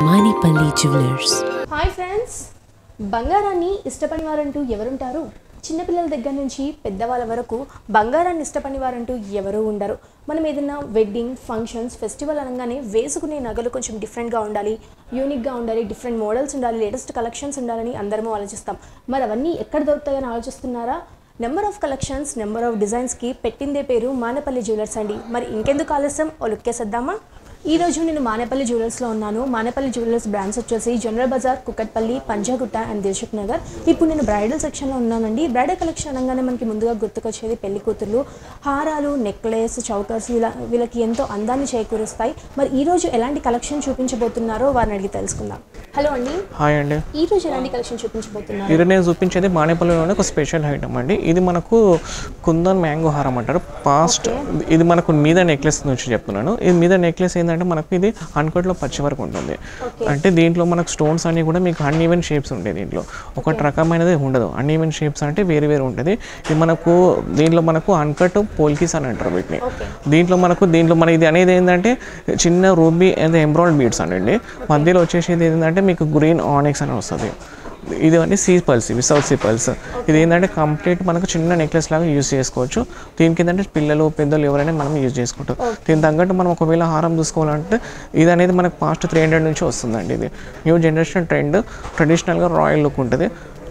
Manipalli jewellers hi friends బంగారాన్ని ఇష్టపడి వారంటూ ఎవరుంటారు చిన్నపిల్లల దగ్గర నుంచి పెద్దవాళ్ళ వరకు బంగారాన్ని ఇష్టపడి వారంటూ ఎవరు ఉండరు మనం ఏదైనా వెడ్డింగ్ ఫంక్షన్స్ ఫెస్టివల్ అనగానే వేసుకునే నగలు కొంచెం డిఫరెంట్గా ఉండాలి యూనిక్గా ఉండాలి డిఫరెంట్ మోడల్స్ ఉండాలి లేటెస్ట్ కలెక్షన్స్ ఉండాలని అందరము ఆలోచిస్తాం మరి అవన్నీ ఎక్కడ దొరుకుతాయని ఆలోచిస్తున్నారా number of collections number of డిజైన్స్కి పెట్టిందే పేరు మానపల్లి జ్యువెలర్స్ అండి మరి ఇంకెందుకు ఆలస్యం ఓ లుక్కేసేద్దామా ఈ రోజు నేను మానేపల్లి జ్యువెలర్స్లో ఉన్నాను మానేపల్లి జ్యువెలర్స్ బ్రాండ్స్ వచ్చేసి general bazaar Kukatpally Panjagutta and Dilsukhnagar ఇప్పుడు నేను బ్రైడల్ సెక్షన్లో ఉన్నానండి బ్రైడల్ కలెక్షన్ అనగానే మనకి ముందుగా గుర్తుకొచ్చేది పెళ్లి కూతుర్లు హారాలు నెక్లెస్ చౌకర్స్ వీళ్ళ వీళ్ళకి ఎంతో అందాన్ని చేకూరుస్తాయి మరి ఈ రోజు ఎలాంటి కలెక్షన్ చూపించబోతున్నారో వారిని అడిగి తెలుసుకుందాం హలో అండి హాయ్ అండి ఈ రోజు ఎలాంటి కలెక్షన్ చూపించబోతున్నారు ఈరోజు నేను చూపించేది మానేపల్లిలోనే ఒక స్పెషల్ ఐటమ్ అండి ఇది మనకు కుందన్ మ్యాంగో హారం అంటారు పాస్ట్ ఇది మనకు మీద నెక్లెస్ నుంచి చెప్తున్నాను ఇది మీద నెక్లెస్ ఏంటంటే మనకు ఇది అన్కట్లో పచ్చి వరకు ఉంటుంది అంటే దీంట్లో మనకు స్టోన్స్ అన్ని కూడా మీకు అన్ ఈవెన్ షేప్స్ ఉంటాయి దీంట్లో ఒక రకమైనది ఉండదు అన్ ఈవెన్ షేప్స్ అంటే వేరే వేరే ఉంటుంది ఇది మనకు దీంట్లో మనకు అన్కట్ పోల్కీస్ అని అంటారు వీటిని ఓకే దీంట్లో మనకు దీంట్లో మన ఇది అనేది ఏంటంటే చిన్న రూబీ అదే ఎంబ్రాయిడ్ బీడ్స్ అనండి మధ్యలో వచ్చేసి ఏంటంటే మీకు గ్రీన్ ఆనిక్స్ అని వస్తుంది ఇది అన్ని సీ పల్స్ ఇవి సౌత్ సీ పల్స్ ఇది ఏంటంటే కంప్లీట్ మనకు చిన్న నెక్లెస్ లాగా యూజ్ చేసుకోవచ్చు దీనికి ఏంటంటే పిల్లలు పెద్దలు ఎవరైనా మనం యూజ్ చేసుకుంటాం దీని తగ్గట్టు మనం ఒకవేళ హారం చూసుకోవాలంటే ఇది అనేది మనకు పాస్ట్ త్రీ హండ్రెడ్ నుంచి వస్తుందండి ఇది న్యూ జనరేషన్ ట్రెండ్ ట్రెడిషనల్గా రాయల్ లుక్ ఉంటుంది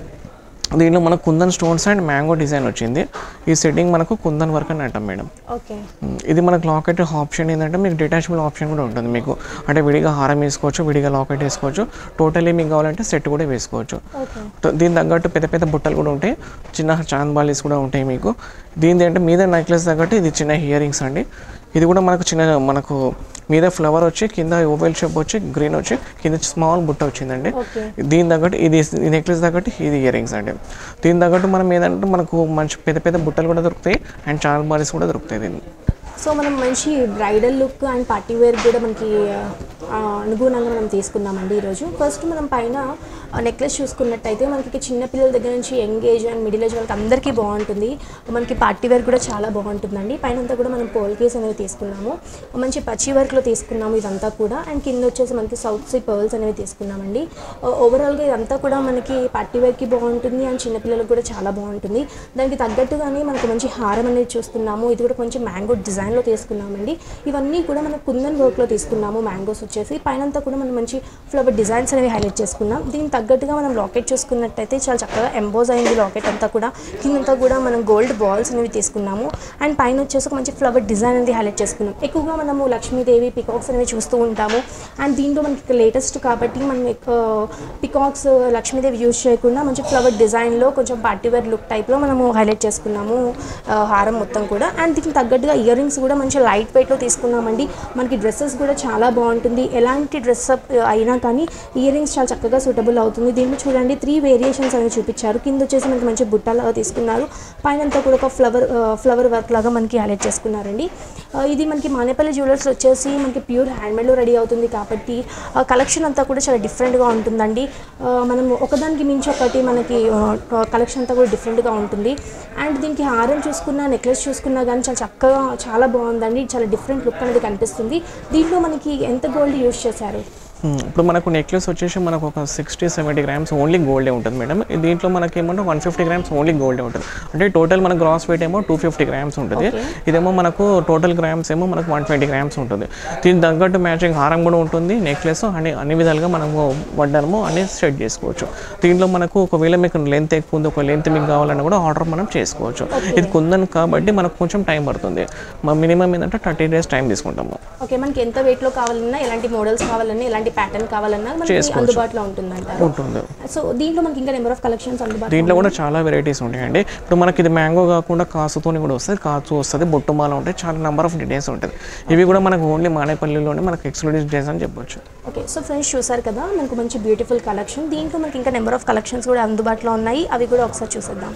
దీనిలో మనకు kundan stones and mango design వచ్చింది ఈ సెట్టింగ్ మనకు కుందన్ వర్క్ అని అంటాం మేడం ఓకే మ్, ఇది మనకు లాకెట్ ఆప్షన్ ఏంటంటే మీకు డిటాచబుల్ ఆప్షన్ కూడా ఉంటుంది మీకు అంటే విడిగా హారం వేసుకోవచ్చు విడిగా లాకెట్ వేసుకోవచ్చు టోటలీ మీకు కావాలంటే సెట్ కూడా వేసుకోవచ్చు ఓకే ట- దీని తగ్గట్టు పెద్ద పెద్ద బుట్టలు కూడా ఉంటాయి చిన్న చాంద్ బాలీస్ కూడా ఉంటాయి మీకు దీని అంటే మీద నెక్లెస్ తగ్గట్టు ఇది చిన్న ఇయర్ రింగ్స్ అండి ఇది కూడా మనకు చిన్న మనకు మీద ఫ్లవర్ వచ్చి కింద ఓవెల్ షేప్ వచ్చి గ్రీన్ వచ్చి కింద స్మాల్ బుట్ట వచ్చిందండి ఓకే దీని తగ్గట్టు ఇది ఈ నెక్లెస్ తగ్గట్టు ఇది ఇయర్ రింగ్స్ అండి దీని తగ్గట్టు మనం ఏదంటే మనకు మంచి పెద్ద పెద్ద బుట్టలు కూడా దొరుకుతాయి అండ్ చాంద్ బాలీస్ కూడా దొరుకుతాయి దీన్ని సో మనం మంచి bridal look and party wear కూడా మనకి ఆ, అనుగుణంగా మనం తీసుకుందామండి ఈరోజు ఫస్ట్ మనం పైన నెక్లెస్ చూసుకున్నట్టయితే మనకి చిన్న పిల్లల దగ్గర నుంచి young age and middle age వాళ్ళకి అందరికీ బాగుంటుంది మనకి పార్టీ వేర్ కూడా చాలా బాగుంటుందండి పైన అంతా కూడా మనం పోల్ కేస్ అనేవి తీసుకున్నాము మంచి పచ్చి వర్క్లో తీసుకున్నాము ఇదంతా కూడా అండ్ కింద వచ్చేసి మనకి సౌత్ సీ పర్ల్స్ అనేవి తీసుకున్నామండి ఓవరాల్గా ఇదంతా కూడా మనకి పార్టీ వేర్కి బాగుంటుంది అండ్ చిన్నపిల్లలకు కూడా చాలా బాగుంటుంది దానికి తగ్గట్టుగానే మనకు మంచి హారం అనేది చూస్తున్నాము ఇది కూడా కొంచెం మ్యాంగో డిజైన్లో తీసుకున్నామండి ఇవన్నీ కూడా మనం కుందన్ వర్క్లో తీసుకున్నాము మ్యాంగోస్ వచ్చేసి పైన అంతా కూడా మనం మంచి ఫ్లవర్ డిజైన్స్ అనేవి హైలైట్ చేసుకున్నాం దీనికి తగ్గట్టుగా మనం లాకెట్ చూసుకున్నట్టయితే చాలా చక్కగా ఎంబోజ్ అయింది లాకెట్ అంతా కూడా కిందంతా కూడా మనం గోల్డ్ బాల్స్ అనేవి తీసుకున్నాము అండ్ పైన వచ్చేసి ఒక మంచి ఫ్లవర్ డిజైన్ అనేది హైలైట్ చేసుకున్నాం ఎక్కువగా మనము లక్ష్మీదేవి పికాక్స్ అనేవి చూస్తూ ఉంటాము అండ్ దీంట్లో మనకి లేటెస్ట్ కాబట్టి మనం ఎక్కువ పికాక్స్ లక్ష్మీదేవి యూజ్ చేయకుండా మంచి ఫ్లవర్ డిజైన్లో కొంచెం పార్టీ వేర్ లుక్ టైప్లో మనము హైలైట్ చేసుకున్నాము ఆ, హారం మొత్తం కూడా అండ్ దీనికి తగ్గట్టుగా ఇయర్ రింగ్స్ కూడా మంచి లైట్ వెయిట్లో తీసుకున్నామండి మనకి డ్రెస్సెస్ కూడా చాలా బాగుంటుంది ఎలాంటి డ్రెస్ అప్ అయినా కానీ ఇయర్ రింగ్స్ చాలా చక్కగా సూటబుల్ అవుతుంది దీంట్లో చూడండి త్రీ వేరియేషన్స్ అనేవి చూపించారు కింద వచ్చేసి మనకి మంచి బుట్టలాగా తీసుకున్నారు పైన అంతా కూడా ఒక ఫ్లవర్ ఫ్లవర్ వర్క్ లాగా మనకి హైలైట్ చేసుకున్నారండి ఆ, ఇది మనకి మానేపల్లి జ్యువెలర్స్ వచ్చేసి మనకి ప్యూర్ హ్యాండ్మేడ్లో రెడీ అవుతుంది కాబట్టి కలెక్షన్ అంతా కూడా చాలా డిఫరెంట్గా ఉంటుందండి ఆ, మనం ఒకదానికి మించి ఒకటి మనకి కలెక్షన్ అంతా కూడా డిఫరెంట్గా ఉంటుంది అండ్ దీనికి హారం చూసుకున్నా నెక్లెస్ చూసుకున్నా కానీ చాలా చక్కగా చాలా బాగుందండి చాలా డిఫరెంట్ లుక్ అనేది కనిపిస్తుంది దీంట్లో మనకి ఎంత గోల్డ్ యూస్ చేశారు మ్మ్. ఇప్పుడు మనకు నెక్లెస్ వచ్చేసి మనకు ఒక సిక్స్టీ సెవెంటీ గ్రామ్స్ ఓన్లీ గోల్డే ఉంటుంది మేడం దీంట్లో మనకి ఏమంటే వన్ ఫిఫ్టీ గ్రామ్స్ ఓన్లీ గోల్డే ఉంటుంది అంటే టోటల్ మన గ్రాస్ వెయిట్ ఏమో టూ ఫిఫ్టీ గ్రామ్స్ ఉంటుంది ఇదేమో మనకు టోటల్ గ్రామ్స్ ఏమో మనకు వన్ ట్వంటీ గ్రామ్స్ ఉంటుంది దీనికి తగ్గట్టు మ్యాచింగ్ హారం కూడా ఉంటుంది నెక్లెస్ అన్ని అన్ని విధాలుగా మనము వడ్డనము అన్ని సెట్ చేసుకోవచ్చు దీంట్లో మనకు ఒకవేళ మీకు లెంత్ ఎక్కువ ఉంది ఒక లెంత్ మీకు కావాలన్నా కూడా ఆర్డర్ మనం చేసుకోవచ్చు ఇది కుందని కాబట్టి మనకు కొంచెం టైం పడుతుంది మా మినిమం ఏంటంటే థర్టీ డేస్ టైం తీసుకుంటాము ఓకే మనకి ఎంత వెయిట్లో కావాలన్నా ఎలాంటి మోడల్స్ కావాలన్నా ఎలాంటి ప్యాటర్న్ కావాలన్నా మనకి అందుబాటులో ఉంటుందంటారు ఉంటుంది సో దీంట్లో మనకి ఇంకా నెంబర్ ఆఫ్ కలెక్షన్స్ అందుబాటులో దీంట్లో కూడా చాలా వెరైటీస్ ఉంటాయండి ఇప్పుడు మనకి ఇది మ్యాంగో కాకుండా కాసుతోని కూడా వస్తుంది కాచు వస్తుంది బొట్టుమాల ఉంటాయి చాలా నెంబర్ ఆఫ్ డిజైన్స్ ఉంటుంది ఇవి కూడా మనకు ఓన్లీ మానేపల్లిలోనే మనకు ఎక్స్క్లూడివ్ డిజైన్స్ అని చెప్పొచ్చు ఓకే సో ఫ్రెండ్స్ చూసారు కదా మనకు మంచి బ్యూటిఫుల్ కలెక్షన్ దీంట్లో మనకి ఇంకా నెంబర్ ఆఫ్ కలెక్షన్స్ కూడా అందుబాటులో ఉన్నాయి అవి కూడా ఒకసారి చూసేద్దాం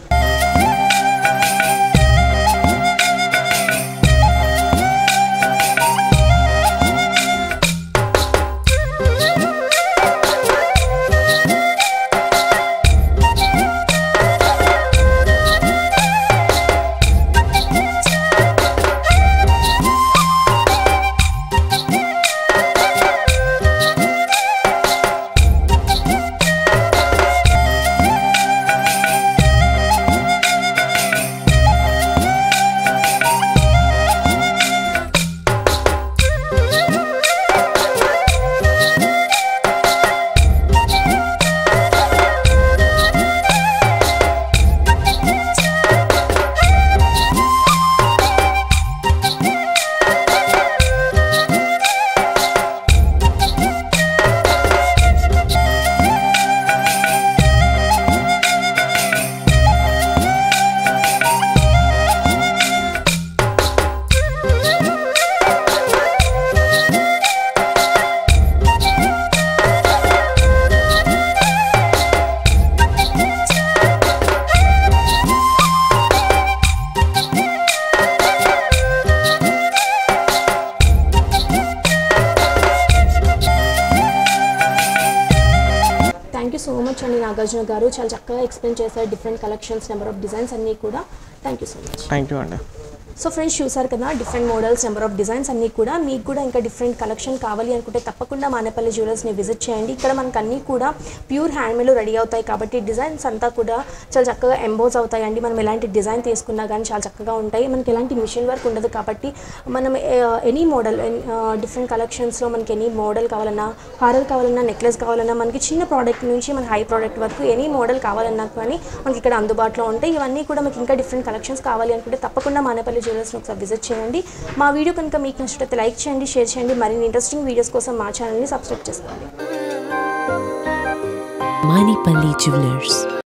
సో మచ్ అండి నాగార్జున గారు చాలా చక్కగా ఎక్స్ప్లెయిన్ చేశారు different collections number of designs అన్నీ కూడా thank you so much thank you అండి సో ఫ్రెండ్స్ చూసారు కదా different models number of designs అన్నీ కూడా మీకు కూడా ఇంకా డిఫరెంట్ కలెక్షన్ కావాలి అనుకుంటే తప్పకుండా మానేపల్లి జ్యువెలర్స్ని విజిట్ చేయండి ఇక్కడ మనకు అన్నీ కూడా ప్యూర్ హ్యాండ్మేడ్ రెడీ అవుతాయి కాబట్టి డిజైన్స్ అంతా కూడా చాలా చక్కగా ఎంబోజ్ అవుతాయి అండి మనం ఎలాంటి డిజైన్ తీసుకున్నా కానీ చాలా చక్కగా ఉంటాయి మనకి ఎలాంటి మిషన్ వర్క్ ఉండదు కాబట్టి మనం ఎనీ మోడల్ డిఫరెంట్ కలెక్షన్స్లో మనకి ఎనీ మోడల్ కావాలన్నా హారల్ కావాలన్నా నెక్లెస్ కావాలన్నా మనకి చిన్న ప్రోడక్ట్ నుంచి మన హై ప్రోడక్ట్ వరకు ఎనీ మోడల్ కావాలన్నా కానీ మనకి ఇక్కడ అందుబాటులో ఉంటాయి ఇవన్నీ కూడా మీకు ఇంకా డిఫరెంట్ కలెక్షన్స్ కావాలి అనుకుంటే తప్పకుండా మానేపల్లి జ్యువెలర్స్ని ఒకసారి విజిట్ చేయండి మా వీడియో కనుక మీకు నచ్చినట్లయితే లైక్ చేయండి షేర్ చేయండి మరిన్ని ఇంట్రెస్టింగ్ వీడియోస్ కోసం మా ఛానల్ని సబ్స్క్రైబ్ చేసుకోండి Manipali Jewelers.